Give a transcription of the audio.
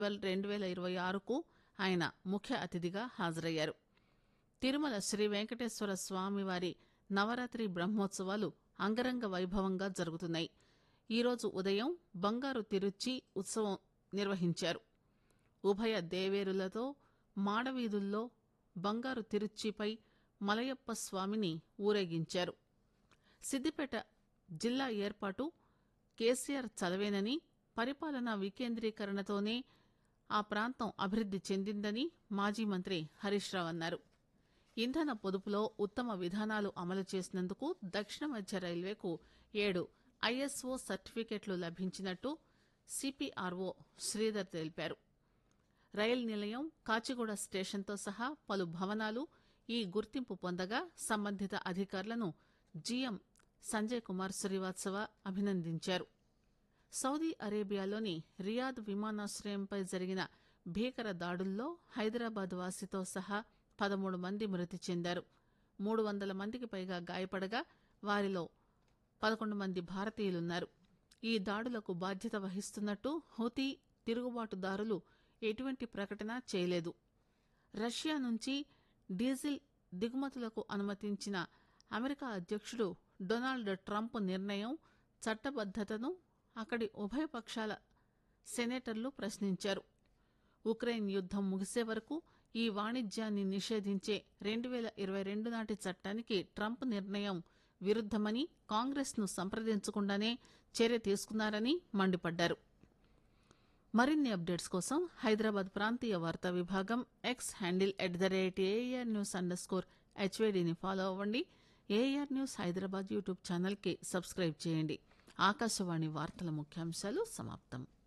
festival రెండు పేల ఇరవై ఆరుకు ఆయన ముఖ్య అతిథిగా హాజరయ్యారు తిరుమల శ్రీ వెంకటేశ్వర స్వామివారి నవరాత్రి బ్రహ్మోత్సవాలు అంగరంగ వైభవంగా జరుగుతున్నాయి ఈరోజు ఉదయం బంగారు తిరుచి ఉత్సవం నిర్వహించారు ఉభయ దేవేరులతో మాడవీధుల్లో బంగారు తిరుచిపై మలయప్ప స్వామిని ఊరేగించారు సిద్దిపేట జిల్లా ఏర్పాటు కేసీఆర్ చలవేనని పరిపాలనా వికేంద్రీకరణతోనే ఆ ప్రాంతం అభివృద్ది చెందిందని మాజీ మంత్రి హరీష్ రావు అన్నారు ఇంధన పొదుపులో ఉత్తమ విధానాలు అమలు చేసినందుకు దక్షిణ మధ్య రైల్వేకు ఏడు ఐఎస్ఓ సర్టిఫికెట్లు లభించినట్టు సిపిఆర్ఓ శ్రీధర్ తెలిపారు రైలు నిలయం కాచిగూడ స్టేషన్తో సహా పలు భవనాలు ఈ గుర్తింపు పొందగా సంబంధిత అధికారులను జీఎం సంజయ్ కుమార్ శ్రీవాత్సవ అభినందించారు సౌదీ అరేబియాలోని రియాద్ విమానాశ్రయంపై జరిగిన భీకర దాడుల్లో హైదరాబాద్ వాసితో సహా పదమూడు మంది మృతి చెందారు మూడు వందల మందికి పైగా గాయపడగా వారిలో పదకొండు మంది భారతీయులున్నారు ఈ దాడులకు బాధ్యత వహిస్తున్నట్టు హౌతీ తిరుగుబాటుదారులు ఎటువంటి ప్రకటన చేయలేదు రష్యా నుంచి డీజిల్ దిగుమతులకు అనుమతించిన అమెరికా అధ్యక్షుడు డొనాల్డ్ ట్రంప్ నిర్ణయం చట్టబద్దతను అక్కడి ఉభయ పక్షాల సెనేటర్లు ప్రశ్నించారు ఉక్రెయిన్ యుద్దం ముగిసే వరకు ఈ వాణిజ్యాన్ని నిషేధించే రెండు పేల ఇరవై రెండు నాటి చట్టానికి ట్రంప్ నిర్ణయం విరుద్దమని కాంగ్రెస్ ను సంప్రదించకుండానే చర్య తీసుకున్నారని మండిపడ్డారు మరిన్ని అప్డేట్స్ కోసం హైదరాబాద్ ప్రాంతీయ వార్తా విభాగం X handle at the rate AIR news underscore స్కోర్ హెచ్వేడిని ఫాలో అవ్వండి AIR news Hyderabad YouTube channel కి సబ్స్క్రైబ్ చేయండి ఆకాశవాణి వార్తల ముఖ్యాంశాలు సమాప్తం